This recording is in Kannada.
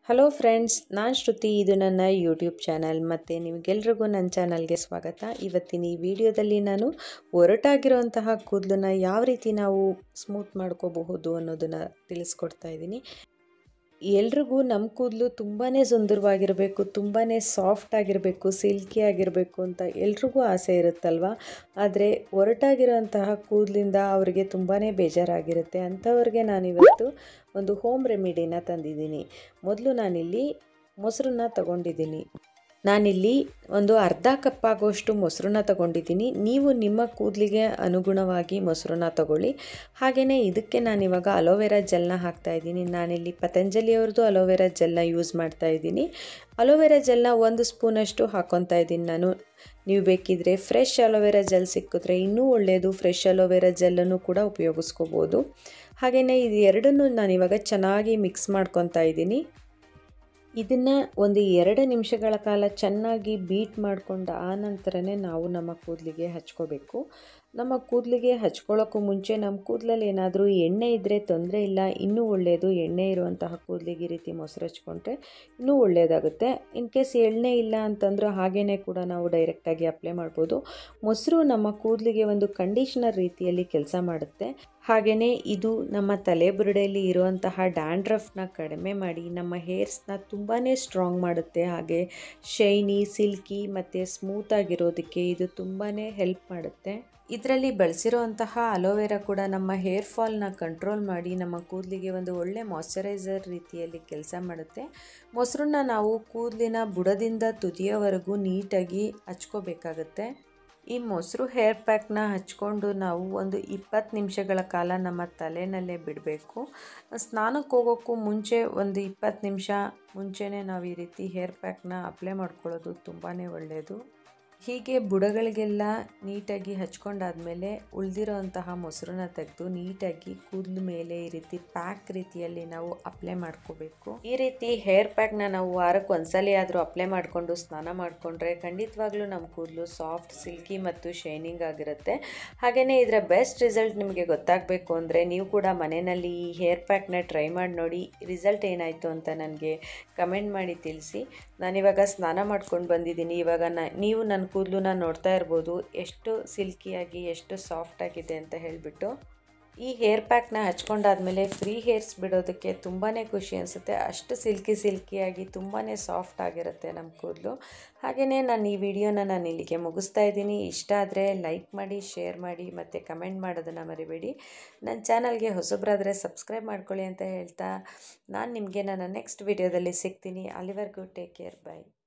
ಹಲೋ ಫ್ರೆಂಡ್ಸ್ ನಾನು ಶ್ರುತಿ ಇದು ನನ್ನ ಯೂಟ್ಯೂಬ್ ಚಾನಲ್ ಮತ್ತು ನಿಮಗೆಲ್ರಿಗೂ ನನ್ನ ಚಾನಲ್ಗೆ ಸ್ವಾಗತ ಇವತ್ತಿನ ಈ ವಿಡಿಯೋದಲ್ಲಿ ನಾನು ಒರಟಾಗಿರುವಂತಹ ಕೂದಲನ್ನ ಯಾವ ರೀತಿ ನಾವು ಸ್ಮೂತ್ ಮಾಡ್ಕೋಬಹುದು ಅನ್ನೋದನ್ನು ತಿಳಿಸ್ಕೊಡ್ತಾ ಇದ್ದೀನಿ ಎಲ್ರಿಗೂ ನಮ್ಮ ಕೂದಲು ತುಂಬಾ ಸುಂದರವಾಗಿರಬೇಕು ತುಂಬಾ ಸಾಫ್ಟ್ ಆಗಿರಬೇಕು ಸಿಲ್ಕಿ ಆಗಿರಬೇಕು ಅಂತ ಎಲ್ರಿಗೂ ಆಸೆ ಇರುತ್ತಲ್ವ ಆದರೆ ಒರಟಾಗಿರೋಂತಹ ಕೂದಲಿಂದ ಅವರಿಗೆ ತುಂಬಾ ಬೇಜಾರಾಗಿರುತ್ತೆ ಅಂಥವ್ರಿಗೆ ನಾನಿವತ್ತು ಒಂದು ಹೋಮ್ ರೆಮಿಡಿನ ತಂದಿದ್ದೀನಿ ಮೊದಲು ನಾನಿಲ್ಲಿ ಮೊಸರನ್ನ ತಗೊಂಡಿದ್ದೀನಿ ನಾನಿಲ್ಲಿ ಒಂದು ಅರ್ಧ ಕಪ್ ಆಗೋಷ್ಟು ಮೊಸರನ್ನ ತಗೊಂಡಿದ್ದೀನಿ ನೀವು ನಿಮ್ಮ ಕೂದಲಿಗೆ ಅನುಗುಣವಾಗಿ ಮೊಸರನ್ನ ತಗೊಳ್ಳಿ ಹಾಗೆಯೇ ಇದಕ್ಕೆ ನಾನಿವಾಗ ಅಲೋವೆರಾ ಜೆಲ್ನ ಹಾಕ್ತಾಯಿದ್ದೀನಿ ನಾನಿಲ್ಲಿ ಪತಂಜಲಿಯವ್ರದ್ದು ಅಲೋವೆರಾ ಜೆಲ್ನ ಯೂಸ್ ಮಾಡ್ತಾ ಇದ್ದೀನಿ ಅಲೋವೆರಾ ಜೆಲ್ನ ಒಂದು ಸ್ಪೂನಷ್ಟು ಹಾಕ್ಕೊತಾ ಇದ್ದೀನಿ ನಾನು ನೀವು ಬೇಕಿದ್ರೆ ಫ್ರೆಶ್ ಅಲೋವೆರಾ ಜೆಲ್ ಸಿಕ್ಕಿದ್ರೆ ಇನ್ನೂ ಒಳ್ಳೆಯದು ಫ್ರೆಶ್ ಅಲೋವೆರಾ ಜೆಲ್ಲನ್ನು ಕೂಡ ಉಪಯೋಗಿಸ್ಕೋಬೋದು ಹಾಗೆಯೇ ಇದು ಎರಡನ್ನೂ ನಾನಿವಾಗ ಚೆನ್ನಾಗಿ ಮಿಕ್ಸ್ ಮಾಡ್ಕೊತಾ ಇದ್ದೀನಿ ಇದನ್ನು ಒಂದು ಎರಡು ನಿಮಿಷಗಳ ಕಾಲ ಚೆನ್ನಾಗಿ ಬೀಟ್ ಮಾಡಿಕೊಂಡು ಆ ನಂತರನೇ ನಾವು ನಮ್ಮ ಕೂದಲಿಗೆ ಹಚ್ಕೋಬೇಕು ನಮ್ಮ ಕೂದಲಿಗೆ ಹಚ್ಕೊಳ್ಳೋಕ್ಕೂ ಮುಂಚೆ ನಮ್ಮ ಕೂದಲಲ್ಲಿ ಏನಾದರೂ ಎಣ್ಣೆ ಇದ್ದರೆ ತೊಂದರೆ ಇಲ್ಲ ಇನ್ನೂ ಒಳ್ಳೆಯದು ಎಣ್ಣೆ ಇರುವಂತಹ ಕೂದಲಿಗೆ ಈ ರೀತಿ ಮೊಸರು ಹಚ್ಕೊಂಡ್ರೆ ಇನ್ನೂ ಒಳ್ಳೆಯದಾಗುತ್ತೆ ಇನ್ ಕೇಸ್ ಎಣ್ಣೆ ಇಲ್ಲ ಅಂತಂದ್ರೆ ಹಾಗೇ ಕೂಡ ನಾವು ಡೈರೆಕ್ಟಾಗಿ ಅಪ್ಲೈ ಮಾಡ್ಬೋದು ಮೊಸರು ನಮ್ಮ ಕೂದಲಿಗೆ ಒಂದು ಕಂಡೀಷ್ನರ್ ರೀತಿಯಲ್ಲಿ ಕೆಲಸ ಮಾಡುತ್ತೆ ಹಾಗೆಯೇ ಇದು ನಮ್ಮ ತಲೆಬುರುಡೆಯಲ್ಲಿ ಇರುವಂತಹ ಡ್ಯಾಂಡ್ರಫ್ನ ಕಡಿಮೆ ಮಾಡಿ ನಮ್ಮ ಹೇರ್ಸ್ನ ತುಂಬಾ ಸ್ಟ್ರಾಂಗ್ ಮಾಡುತ್ತೆ ಹಾಗೆ ಶೈನಿ ಸಿಲ್ಕಿ ಮತ್ತು ಸ್ಮೂತಾಗಿರೋದಕ್ಕೆ ಇದು ತುಂಬಾ ಹೆಲ್ಪ್ ಮಾಡುತ್ತೆ ಇದರಲ್ಲಿ ಬಳಸಿರುವಂತಹ ಅಲೋವೆರಾ ಕೂಡ ನಮ್ಮ ಹೇರ್ ಫಾಲ್ನ ಕಂಟ್ರೋಲ್ ಮಾಡಿ ನಮ್ಮ ಕೂದಲಿಗೆ ಒಂದು ಒಳ್ಳೆ ಮಾಯ್ಶ್ಚರೈಸರ್ ರೀತಿಯಲ್ಲಿ ಕೆಲಸ ಮಾಡುತ್ತೆ ಮೊಸರನ್ನ ನಾವು ಕೂದಲಿನ ಬುಡದಿಂದ ತುದಿಯವರೆಗೂ ನೀಟಾಗಿ ಹಚ್ಕೋಬೇಕಾಗತ್ತೆ ಈ ಮೊಸರು ಹೇರ್ ಪ್ಯಾಕ್ನ ಹಚ್ಕೊಂಡು ನಾವು ಒಂದು ಇಪ್ಪತ್ತು ನಿಮಿಷಗಳ ಕಾಲ ನಮ್ಮ ತಲೆನಲ್ಲೇ ಬಿಡಬೇಕು ಸ್ನಾನಕ್ಕೆ ಹೋಗೋಕ್ಕೂ ಮುಂಚೆ ಒಂದು ಇಪ್ಪತ್ತು ನಿಮಿಷ ಮುಂಚೆನೇ ನಾವು ಈ ರೀತಿ ಹೇರ್ ಪ್ಯಾಕ್ನ ಅಪ್ಲೈ ಮಾಡ್ಕೊಳ್ಳೋದು ತುಂಬಾ ಒಳ್ಳೆಯದು ಹೀಗೆ ಬುಡಗಳಿಗೆಲ್ಲ ನೀಟಾಗಿ ಹಚ್ಕೊಂಡಾದ್ಮೇಲೆ ಉಳಿದಿರೋ ಅಂತಹ ಮೊಸರನ್ನ ತೆಗೆದು ನೀಟಾಗಿ ಕೂದಲು ಮೇಲೆ ಈ ರೀತಿ ಪ್ಯಾಕ್ ರೀತಿಯಲ್ಲಿ ನಾವು ಅಪ್ಲೈ ಮಾಡ್ಕೋಬೇಕು ಈ ರೀತಿ ಹೇರ್ ಪ್ಯಾಕ್ನ ನಾವು ವಾರಕ್ಕೆ ಒಂದ್ಸಲಿ ಆದರೂ ಅಪ್ಲೈ ಮಾಡಿಕೊಂಡು ಸ್ನಾನ ಮಾಡಿಕೊಂಡ್ರೆ ಖಂಡಿತವಾಗ್ಲೂ ನಮ್ಮ ಕೂದಲು ಸಾಫ್ಟ್ ಸಿಲ್ಕಿ ಮತ್ತು ಶೈನಿಂಗ್ ಆಗಿರುತ್ತೆ ಹಾಗೆಯೇ ಇದರ ಬೆಸ್ಟ್ ರಿಸಲ್ಟ್ ನಿಮಗೆ ಗೊತ್ತಾಗಬೇಕು ಅಂದರೆ ನೀವು ಕೂಡ ಮನೆಯಲ್ಲಿ ಈ ಹೇರ್ ಪ್ಯಾಕ್ನ ಟ್ರೈ ಮಾಡಿ ನೋಡಿ ರಿಸಲ್ಟ್ ಏನಾಯಿತು ಅಂತ ನನಗೆ ಕಮೆಂಟ್ ಮಾಡಿ ತಿಳಿಸಿ ನಾನಿವಾಗ ಸ್ನಾನ ಮಾಡ್ಕೊಂಡು ಬಂದಿದ್ದೀನಿ ಇವಾಗ ನ ನೀವು ನನ್ನ ಕೂದಲನ್ನ ನೋಡ್ತಾ ಇರ್ಬೋದು ಎಷ್ಟು ಸಿಲ್ಕಿಯಾಗಿ ಎಷ್ಟು ಸಾಫ್ಟ್ ಆಗಿದೆ ಅಂತ ಹೇಳಿಬಿಟ್ಟು ಈ ಹೇರ್ ಪ್ಯಾಕ್ನ ಹಚ್ಕೊಂಡಾದ್ಮೇಲೆ ಫ್ರೀ ಹೇರ್ಸ್ ಬಿಡೋದಕ್ಕೆ ತುಂಬಾ ಖುಷಿ ಅನಿಸುತ್ತೆ ಅಷ್ಟು ಸಿಲ್ಕಿ ಸಿಲ್ಕಿಯಾಗಿ ತುಂಬಾ ಸಾಫ್ಟ್ ಆಗಿರುತ್ತೆ ನಮ್ಮ ಕೂದಲು ಹಾಗೆಯೇ ನಾನು ಈ ವಿಡಿಯೋನ ನಾನು ಇಲ್ಲಿಗೆ ಮುಗಿಸ್ತಾ ಇದ್ದೀನಿ ಇಷ್ಟ ಆದರೆ ಲೈಕ್ ಮಾಡಿ ಶೇರ್ ಮಾಡಿ ಮತ್ತು ಕಮೆಂಟ್ ಮಾಡೋದನ್ನು ಮರಿಬೇಡಿ ನನ್ನ ಚಾನಲ್ಗೆ ಹೊಸಬ್ರಾದರೆ ಸಬ್ಸ್ಕ್ರೈಬ್ ಮಾಡ್ಕೊಳ್ಳಿ ಅಂತ ಹೇಳ್ತಾ ನಾನು ನಿಮಗೆ ನನ್ನ ನೆಕ್ಸ್ಟ್ ವಿಡಿಯೋದಲ್ಲಿ ಸಿಗ್ತೀನಿ ಅಲ್ಲಿವರೆಗೂ ಟೇಕ್ ಕೇರ್ ಬೈ